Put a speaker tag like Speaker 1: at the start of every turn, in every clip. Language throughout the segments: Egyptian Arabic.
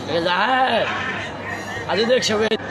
Speaker 1: يا جدعان عايزين نكشف ايه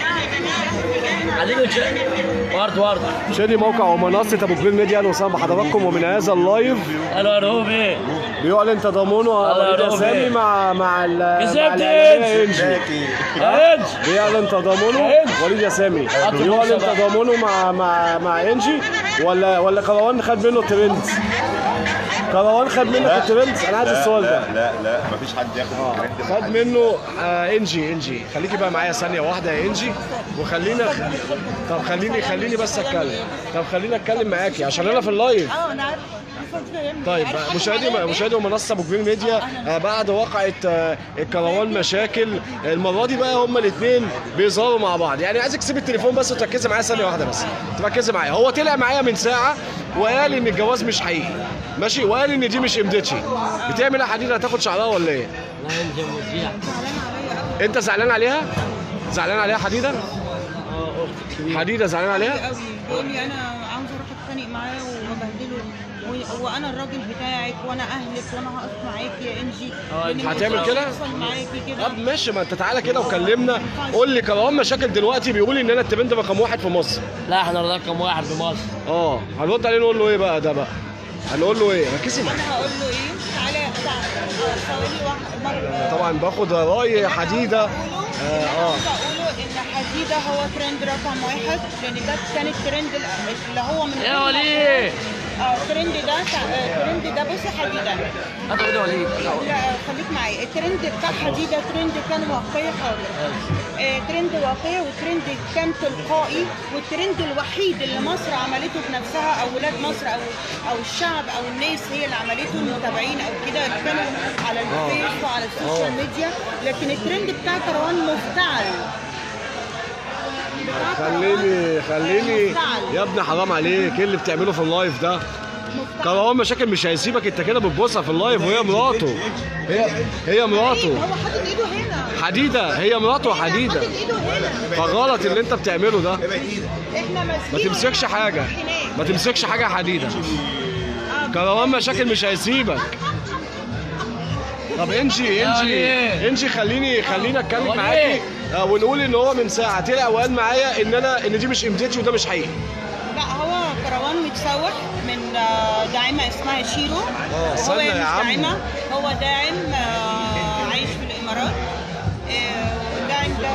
Speaker 1: عايزين نكشف ورد ورد
Speaker 2: شادي موقع ومنصه ابو كبير ميديا اهلا وسهلا بحضراتكم ومن هذا اللايف
Speaker 1: الو يا روبي
Speaker 2: بيعلن تضامنه
Speaker 1: الله
Speaker 2: وليد
Speaker 1: يرضى
Speaker 2: سامي
Speaker 1: بيك.
Speaker 2: مع مع ال مع
Speaker 1: كسبت
Speaker 2: الإعلامية
Speaker 1: إنجي.
Speaker 2: انجي
Speaker 1: انت
Speaker 2: بيعلن تضامنه
Speaker 1: إنجي.
Speaker 2: وليد ياسامي
Speaker 1: أطلب
Speaker 2: بيعلن
Speaker 1: مكسب.
Speaker 2: تضامنه مع مع مع انجي ولا ولا كروان خد منه الترند كروان خد منك الترند انا عايز السؤال ده
Speaker 3: لا لا لا مفيش حد ياخد الترند
Speaker 2: خد منه آه انجي انجي خليكي بقى معايا ثانيه واحده يا انجي وخلينا طب خليني خليني بس اتكلم طب خليني اتكلم معاكي عشان انا في اللايف
Speaker 4: اه انا عارفه
Speaker 2: طيب مشاهدي مشاهدي ومنصه ابو كبير ميديا آه، بعد وقعه آه، الكروان مشاكل المره دي بقى هما الاثنين بيظهروا مع بعض يعني عايزك تسيب التليفون بس وتركزي معايا ثانيه واحده بس تركزي معايا هو طلع معايا من ساعه وقال ان الجواز مش حقيقي ماشي وقال ان دي مش امدتشي بتعمل ايه حديده هتاخد شعرها ولا ايه
Speaker 1: لا انت مذيع
Speaker 2: انت زعلان عليها زعلان عليها حديده
Speaker 1: اه اختي كبيره
Speaker 2: حديده زعلان عليها
Speaker 4: قوي بيقول لي انا عاوز اروح اتخانق معاه وابهدله و- وانا الراجل بتاعك وانا اهلك وانا هقف معاكي يا انجي
Speaker 1: اه،
Speaker 4: لأن
Speaker 2: هتعمل
Speaker 4: مش
Speaker 2: كده؟
Speaker 4: هيحصل معاكي كده
Speaker 2: طب ماشي ما انت تعالى كده وكلمنا قول لي كروان مشاكل دلوقتي بيقول ان انا الترند رقم واحد في مصر
Speaker 1: لا احنا رقم واحد في مصر
Speaker 2: اه هنرد عليه نقول له ايه بقى ده بقى هنقول له ايه ركزي معايا
Speaker 4: انا هقول له ايه تعالى تعالى حوالي واحد مرة
Speaker 2: طبعا باخد راي حديده اه اه
Speaker 4: بقوله ان حديده هو ترند رقم واحد لان ده كان الترند اللي هو من
Speaker 1: يا وليد
Speaker 4: اه الترند ده آه، الترند ده بص حديده
Speaker 1: هات ايدي وليد
Speaker 4: لا خليك معايا الترند بتاع حديده ترند كان واقعي حاضر آه، ترند واقعي وترند كان تلقائي والترند الوحيد اللي مصر عملته بنفسها او ولاد مصر او او الشعب او الناس هي اللي عملته المتابعين او كده اللي كانوا على الفيس وعلى السوشيال ميديا لكن الترند بتاع كروان مفتعل بتاع كروان
Speaker 2: خليني خليني
Speaker 4: مفتعل.
Speaker 2: يا ابني حرام عليك ايه اللي بتعمله في اللايف ده
Speaker 4: مفتعل.
Speaker 2: كروان مشاكل مش هيسيبك انت كده بتبصها في اللايف وهي مراته هي هي مراته
Speaker 4: هو حاطط ايده هنا
Speaker 2: حديده هي مراته حديده
Speaker 4: حاطط ايده هنا
Speaker 2: فغلط اللي انت بتعمله ده
Speaker 4: احنا ماسكين
Speaker 2: ما تمسكش حاجه ما تمسكش حاجه يا حديده كروان مشاكل مش هيسيبك طب انجي انجي
Speaker 1: وليد.
Speaker 2: انجي خليني خليني اتكلم
Speaker 1: وليد.
Speaker 2: معاكي آه، ونقول ان هو من ساعه طلع وقال معايا ان انا ان دي مش امدتي وده مش حقيقي
Speaker 4: لا هو كروان متسوح من آه، داعمة اسمها شيرو
Speaker 2: اه،
Speaker 4: وهو
Speaker 2: استنى يا
Speaker 4: مش
Speaker 2: عم.
Speaker 4: داعمة هو داعم آه، عايش في الإمارات آه، والداعم ده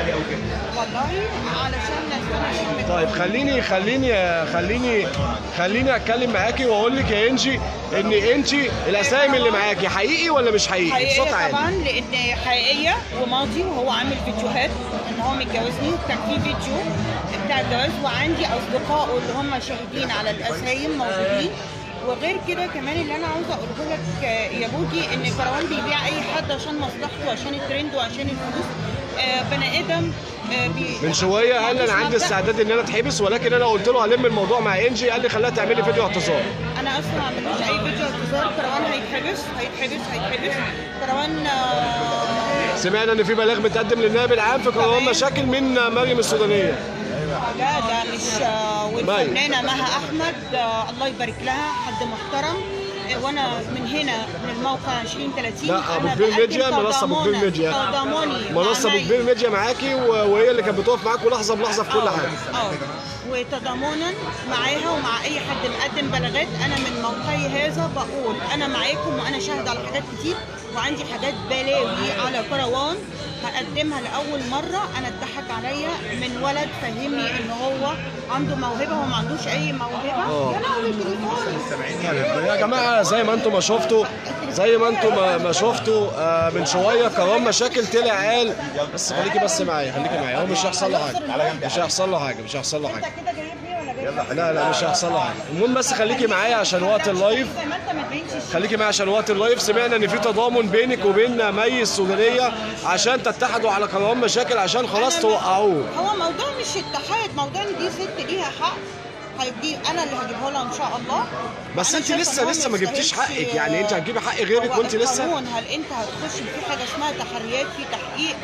Speaker 4: والله علشان ناس
Speaker 2: طيب خليني خليني خليني خليني اتكلم معاكي واقول لك يا انجي ان انت الاسامي اللي معاكي حقيقي ولا مش حقيقي بصوت
Speaker 4: حقيقية
Speaker 2: عالي
Speaker 4: طبعا لأن حقيقية وماضي وهو عامل فيديوهات إن هو متجوزني كان في فيديو بتاع الجواز وعندي أصدقائه اللي هم شاهدين على الأسايم موجودين وغير كده كمان اللي انا عاوزه اقوله لك آه، يا بودي ان كروان بيبيع اي حد عشان مصلحته وعشان الترند وعشان الفلوس آه، بني ادم آه، بي-
Speaker 2: من شويه قال لي انا
Speaker 4: مش
Speaker 2: عندي
Speaker 4: مبدأ.
Speaker 2: استعداد ان انا اتحبس ولكن انا قلت له هلم الموضوع مع انجي قال لي خليها تعمل لي فيديو اعتذار
Speaker 4: انا اصلا ما عملتش اي فيديو اعتذار كروان هيتحبس هيتحبس هيتحبس كروان آه،
Speaker 2: سمعنا ان في بلاغ متقدم للنائب العام في كروان
Speaker 4: تمام.
Speaker 2: مشاكل من مريم السودانيه
Speaker 4: لا ده مش آه، والفنانه مها احمد آه، الله يبارك لها حد محترم آه، وانا من هنا من الموقع 2030
Speaker 2: لا ابو
Speaker 4: أنا
Speaker 2: كبير
Speaker 4: بقدم
Speaker 2: ميديا منصه ابو كبير
Speaker 4: تضامنا-
Speaker 2: ميديا
Speaker 4: تضامني
Speaker 2: منصه ابو
Speaker 4: مع
Speaker 2: كبير ميديا معاكي و- وهي اللي كانت بتقف معاكوا لحظه بلحظه في كل
Speaker 4: آه،
Speaker 2: حاجه
Speaker 4: اه وتضامنا معاها ومع اي حد مقدم بلاغات انا من موقعي هذا بقول انا معاكم وانا شاهد على حاجات كتير وعندي حاجات بلاوي على كروان هقدمها لاول مره انا اتضحك عليا من ولد فهمني ان هو عنده موهبه هو ما عندوش اي موهبه
Speaker 2: آه.
Speaker 4: يا لهوي تليفون
Speaker 2: طيب يا جماعه زي ما انتم ما شفتوا زي ما انتم ما- ما شفتوا آه، من شويه كرام مشاكل طلع قال بس خليكي بس معايا خليكي معايا هو مش هيحصل له حاجه مش هيحصل له حاجه مش هيحصل له حاجه
Speaker 4: انت كده جايبني ولا جايبني
Speaker 2: لا لا مش هيحصل له حاجه المهم بس خليكي معايا عشان وقت اللايف
Speaker 4: زي ما انت ما تبينش الشيء.
Speaker 2: خليكي معايا عشان وقت اللايف سمعنا ان في تضامن بينك وبين مي السودانيه عشان تتحدوا على كرام مشاكل عشان خلاص
Speaker 4: أنا
Speaker 2: توقعوه
Speaker 4: هو موضوع مش اتحاد موضوع ان دي ست ليها حق هيجي انا اللي هجيبها لها ان شاء الله
Speaker 2: بس
Speaker 4: أنا
Speaker 2: انت
Speaker 4: شايفة
Speaker 2: لسه
Speaker 4: إن هو
Speaker 2: لسه ما جبتيش
Speaker 4: يستاهلش-
Speaker 2: حقك يعني انت هتجيبي حق غيرك
Speaker 4: هو
Speaker 2: وانت لسه
Speaker 4: القانون هل انت هتخش في حاجه اسمها تحريات في تحقيق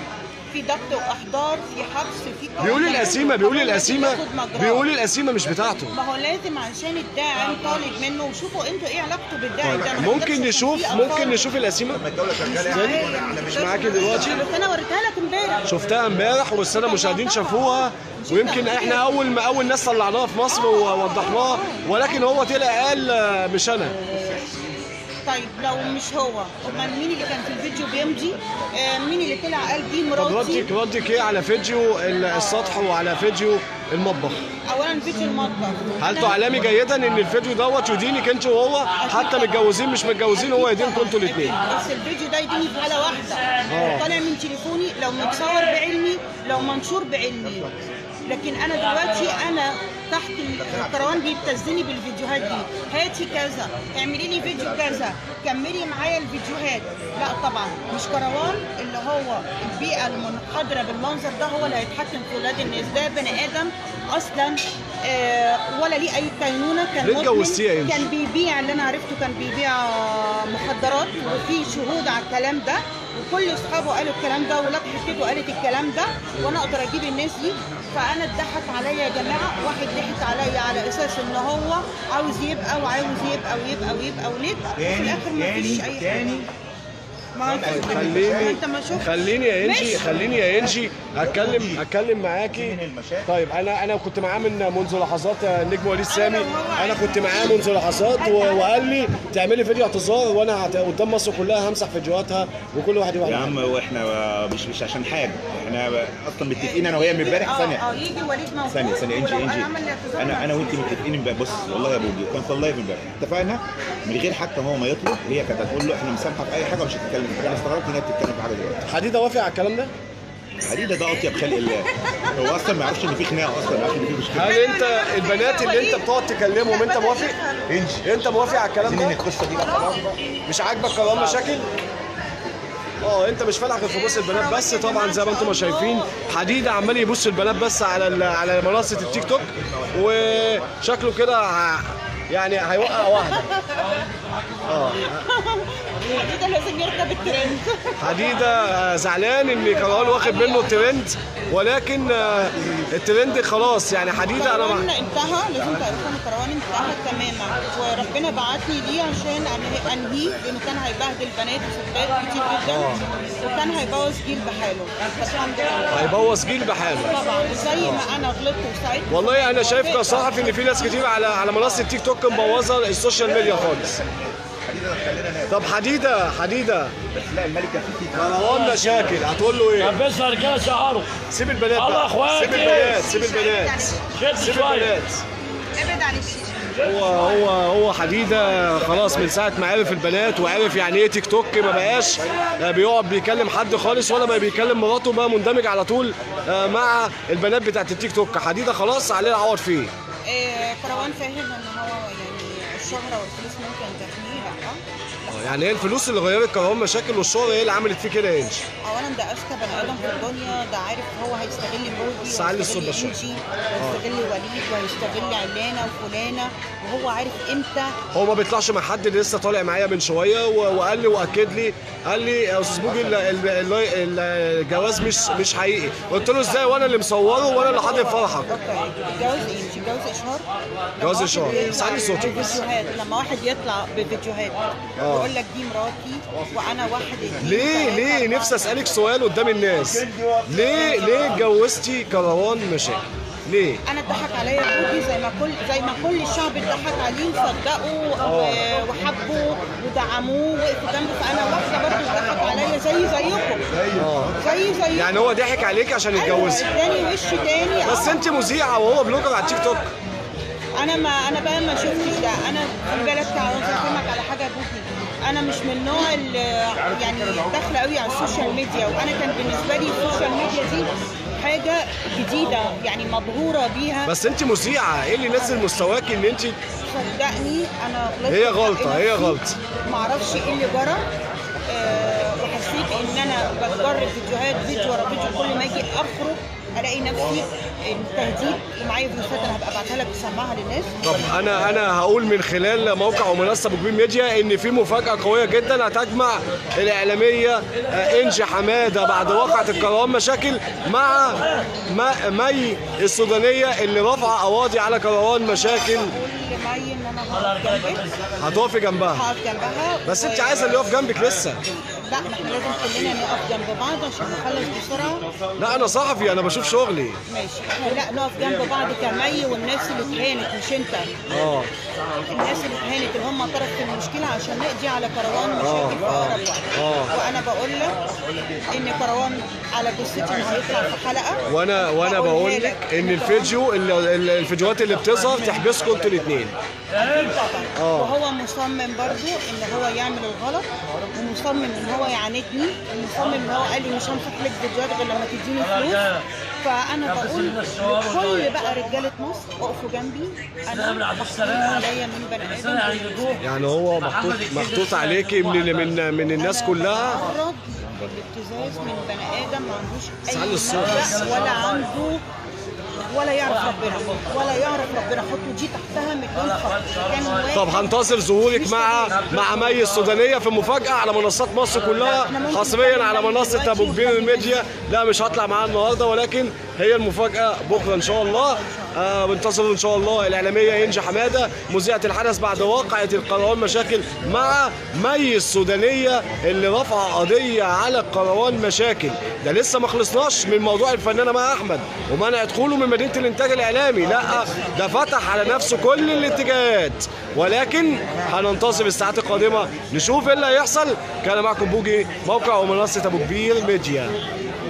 Speaker 4: في ضبط واحضار في حبس في قانون
Speaker 2: بيقول القسيمه بيقول
Speaker 4: قانون
Speaker 2: القسيمه
Speaker 4: لازم ياخد مجراه.
Speaker 2: بيقول القسيمه مش بتاعته
Speaker 4: ما هو لازم عشان الداعم طالب منه وشوفوا انتوا ايه علاقته بالداعم ده أنا ما
Speaker 2: ممكن
Speaker 4: أقدرش أكون
Speaker 2: نشوف
Speaker 4: فيه
Speaker 2: ممكن
Speaker 4: أطفال.
Speaker 2: نشوف القسيمه
Speaker 3: الدوله شغاله
Speaker 4: معايا.
Speaker 2: انا مش معاكي دلوقتي
Speaker 4: بس انا وريتها لك امبارح
Speaker 2: شفتها امبارح والساده المشاهدين شافوها ويمكن احنا اول ما اول ناس طلعناها في مصر ووضحناها ولكن هو طلع قال آه، مش انا
Speaker 4: طيب لو مش هو امال مين اللي كان في الفيديو بيمضي آه مين اللي طلع قال دي
Speaker 2: طب
Speaker 4: مراتي
Speaker 2: ردك ردك ايه على فيديو ال- السطح وعلى فيديو المطبخ
Speaker 4: اولا فيديو المطبخ
Speaker 2: هل
Speaker 4: أنا-
Speaker 2: تعلمي جيدا ان الفيديو دوت يدينك انت وهو حتى متجوزين مش متجوزين هو يدينكم انتوا الاثنين
Speaker 4: بس الفيديو ده يديني في حاله واحده طالع من تليفوني لو متصور بعلمي لو منشور بعلمي لكن انا دلوقتي انا تحت الكروان بيبتزني بالفيديوهات دي هاتي كذا اعملي لي فيديو كذا كملي معايا الفيديوهات لا طبعا مش كروان اللي هو البيئه المنحدره بالمنظر ده هو اللي هيتحكم في ولاد الناس ده بني ادم اصلا آه ولا ليه اي كينونه كان
Speaker 2: ليه
Speaker 4: مدمن،
Speaker 2: اتجوزتيه يا إنجي؟
Speaker 4: كان بيبيع اللي انا عرفته كان بيبيع مخدرات وفي شهود على الكلام ده وكل اصحابه قالوا الكلام ده ولاد حكيته قالت الكلام ده وانا اقدر اجيب الناس دي فانا اتضحك عليا يا جماعه واحد ضحك عليا على اساس ان هو عاوز يبقى وعاوز يبقى ويبقى ويبقى وليه وفي الاخر ما فيش اي حاجه ما انت
Speaker 2: خليني
Speaker 4: انت ما شفتش
Speaker 2: خليني يا انجي
Speaker 4: ماشي.
Speaker 2: خليني يا انجي اتكلم اتكلم معاكي
Speaker 3: من المشاكل.
Speaker 2: طيب انا انا كنت معاه من منذ لحظات النجم وليد سامي انا كنت معاه منذ لحظات و- وقال لي تعملي فيديو اعتذار وانا هت- قدام مصر كلها همسح فيديوهاتها وكل واحد يبقى
Speaker 3: يا عم واحنا مش مش عشان حاجه احنا اصلا متفقين انا وهي من امبارح
Speaker 4: اه
Speaker 3: ثانيه
Speaker 4: اه يجي وليد موجود
Speaker 3: ثانيه ثانيه انجي
Speaker 4: ولو
Speaker 3: انجي
Speaker 4: عمل اعتذار
Speaker 3: انا انا وانت
Speaker 4: مفيش.
Speaker 3: متفقين امبارح بص والله يا بوجي كان في اللايف امبارح اتفقنا من غير حتى هو ما يطلب هي كانت هتقول له احنا مسامحه في اي حاجه ومش هتتكلم في حاجه انا استغربت ان هي بتتكلم في حاجه دلوقتي
Speaker 2: حديده وافق على الكلام ده
Speaker 3: حديده ده اطيب خلق الله هو اصلا ما يعرفش ان في خناقه اصلا ما يعرفش ان في مشكله
Speaker 2: هل انت البنات اللي انت بتقعد تكلمهم انت موافق
Speaker 3: انجي
Speaker 2: انت موافق على الكلام
Speaker 3: عايزين ان
Speaker 2: ده
Speaker 3: القصه دي بقى خلاص بقى
Speaker 2: مش عاجبك قرار مشاكل اه انت مش فالح غير في بص البنات بس طبعا زي ما انتم ما شايفين حديده عمال يبص البنات بس على ال- على منصه التيك توك وشكله كده ه- يعني هيوقع واحده اه
Speaker 4: كده لازم يركب الترند
Speaker 2: حديده آه، زعلان ان كرهان واخد منه الترند ولكن آه، الترند خلاص يعني حديده انا
Speaker 4: كروان
Speaker 2: مع...
Speaker 4: انتهى لازم تعرفوا ان كروان انتهى تماما وربنا بعتني ليه عشان أنهي- انهيه لانه كان هيبهدل بنات وستات كتير جدا وكان هيبوظ جيل بحاله بس الحمد لله
Speaker 2: هيبوظ جيل بحاله
Speaker 4: طبعا زي ما انا غلطت وساعدت
Speaker 2: والله انا شايف كصحفي ان في ناس كتير على على منصه تيك توك مبوظه السوشيال ميديا خالص
Speaker 3: حديده دخلنا ناس
Speaker 2: طب حديده حديده
Speaker 3: بس لا الملكه في في
Speaker 2: مروان مشاكل هتقول له ايه
Speaker 1: بس رجاله شعره
Speaker 2: سيب البنات
Speaker 1: الله
Speaker 2: بقى
Speaker 1: أخواتي.
Speaker 2: سيب البنات سيب البنات
Speaker 1: شد
Speaker 2: سيب
Speaker 1: شويه
Speaker 2: البنات
Speaker 4: ابعد عن الشيشه
Speaker 2: هو هو هو حديده خلاص من ساعه ما عرف البنات وعرف يعني ايه تيك توك ما بقاش آه، بيقعد بيكلم حد خالص ولا ما بيكلم مراته بقى مندمج على طول آه، مع البنات بتاعت التيك توك حديده خلاص عليه العوض فيه
Speaker 4: آه، كروان فاهم ان هو يعني الشهره والفلوس ممكن تحميه لا
Speaker 2: آه، يعني هي الفلوس اللي غيرت كرهان مشاكل والشهره هي اللي عملت فيه كده يا انجي
Speaker 4: اولا ده اذكى بني ادم في الدنيا ده عارف هو هيستغل بوجي
Speaker 2: بس علي الصوت
Speaker 4: وهيستغل
Speaker 2: بس شوية.
Speaker 4: انجي وهيستغل وليد وهيستغل علانه وفلانه وهو عارف امتى
Speaker 2: هو ما بيطلعش مع حد اللي لسه طالع معايا من شويه و- وقال لي واكد لي قال لي يا استاذ بوجي ال- ال- ال- الجواز مش مش حقيقي قلت له ازاي وانا اللي مصوره وانا اللي حاضر فرحك
Speaker 4: اوكي جواز ايه مش جواز اشهار لما
Speaker 2: جواز
Speaker 4: واحد
Speaker 2: إشهار.
Speaker 4: يطلع
Speaker 2: بس علي صوتك بس.
Speaker 4: بفيديوهات لما واحد يطلع بفيديوهات ويقول لك دي مراتي وانا واحد اتنين
Speaker 2: ليه
Speaker 4: تلاتة،
Speaker 2: ليه
Speaker 4: أربعة.
Speaker 2: نفسي اسالك سؤال قدام الناس ليه ليه اتجوزتي كروان مشاكل ليه
Speaker 4: انا اتضحك عليا بوجي زي ما كل زي ما كل الشعب اتضحك عليه وصدقوا و- وحبوا ودعموه وقفوا جنبه فانا واحده برضه اتضحك عليا زي زيكم زي زيكم
Speaker 2: يعني هو ضحك عليك عشان يتجوزك
Speaker 4: تاني وش تاني
Speaker 2: بس
Speaker 4: آه.
Speaker 2: انت مذيعه وهو بلوجر على التيك توك
Speaker 4: انا ما انا بقى ما شفتش ده انا خلي بالك عاوز افهمك على حاجه يا بوجي انا مش من النوع اللي يعني داخله قوي على السوشيال ميديا وانا كان بالنسبه لي السوشيال ميديا دي حاجه جديده يعني مبهوره بيها
Speaker 2: بس انت مذيعه ايه اللي نزل مستواك ان انت
Speaker 4: صدقني انا غلطت
Speaker 2: هي
Speaker 4: في
Speaker 2: غلطة،
Speaker 4: حق
Speaker 2: هي
Speaker 4: نفسي.
Speaker 2: غلطة.
Speaker 4: معرفش ايه اللي جرى آه، وحسيت ان انا بتجر فيديوهات فيديو ورا فيديو كل ما اجي اخرج الاقي نفسي تهديد ومعايا فلوسات انا هبقى ابعتها لك تسمعها للناس
Speaker 2: طب انا انا هقول من خلال موقع ومنصه بوكبين ميديا ان في مفاجاه قويه جدا هتجمع الاعلاميه آه، انجي حماده بعد وقعه الكروان مشاكل مع ما- مي السودانيه اللي رافعه قواضي على كروان مشاكل
Speaker 4: كل ما ان انا هقف جنبك
Speaker 2: هتقفي جنبها
Speaker 4: هقف جنبها
Speaker 2: بس انت
Speaker 4: و-
Speaker 2: عايزه اللي يقف جنبك لسه
Speaker 4: لا ما احنا لازم كلنا نقف جنب بعض عشان نخلص بسرعه
Speaker 2: لا انا صحفي انا بشوف شغلي
Speaker 4: ماشي احنا لا نقف جنب بعض كمي والناس اللي اتهانت مش انت
Speaker 2: اه
Speaker 4: الناس اللي اتهانت اللي هم طرف في المشكله عشان نقضي على كروان مشاكل في اقرب وقت
Speaker 2: آه.
Speaker 4: وانا بقول لك ان كروان على جثتي انه هيطلع في حلقه
Speaker 2: وانا وانا
Speaker 4: هقولها
Speaker 2: بقول لك ان الفيديو ال- ال- الفيديوهات اللي بتظهر تحبسكم انتوا الاثنين
Speaker 4: اكيد طبعا
Speaker 2: آه.
Speaker 4: وهو مصمم برضو ان هو يعمل الغلط ومصمم ان هو يعاندني ومصمم ان هو قال لي مش هنفتح لك فيديوهات غير لما تديني فلوس فانا بقول لكل بقى رجاله مصر اقفوا جنبي انا محطوط عليا من بني ادم
Speaker 2: يعني هو محطوط محطوط عليكي من من من الناس كلها
Speaker 4: تعرض للابتزاز من بني ادم ما عندوش اي
Speaker 2: سأل الصوت
Speaker 4: مبدأ ولا عنده ولا يعرف ربنا ولا يعرف ربنا حطوا دي تحتها مليون خط كان واحد
Speaker 2: طب هنتظر ظهورك مع مع مي السودانيه في مفاجاه على منصات مصر كلها حصريا على منصه ابو كبير الميديا لا مش هطلع معاها النهارده ولكن هي المفاجاه بكره ان شاء الله آه بنتظر ان شاء الله الاعلاميه انجي حماده مذيعه الحدث بعد واقعه القروان مشاكل مع مي السودانيه اللي رفع قضيه على القروان مشاكل ده لسه ما خلصناش من موضوع الفنانه مها احمد ومنع دخوله من مدينه الانتاج الاعلامي لا ده فتح على نفسه كل الاتجاهات ولكن هننتظر الساعات القادمه نشوف ايه اللي هيحصل كان معكم بوجي موقع ومنصه ابو كبير ميديا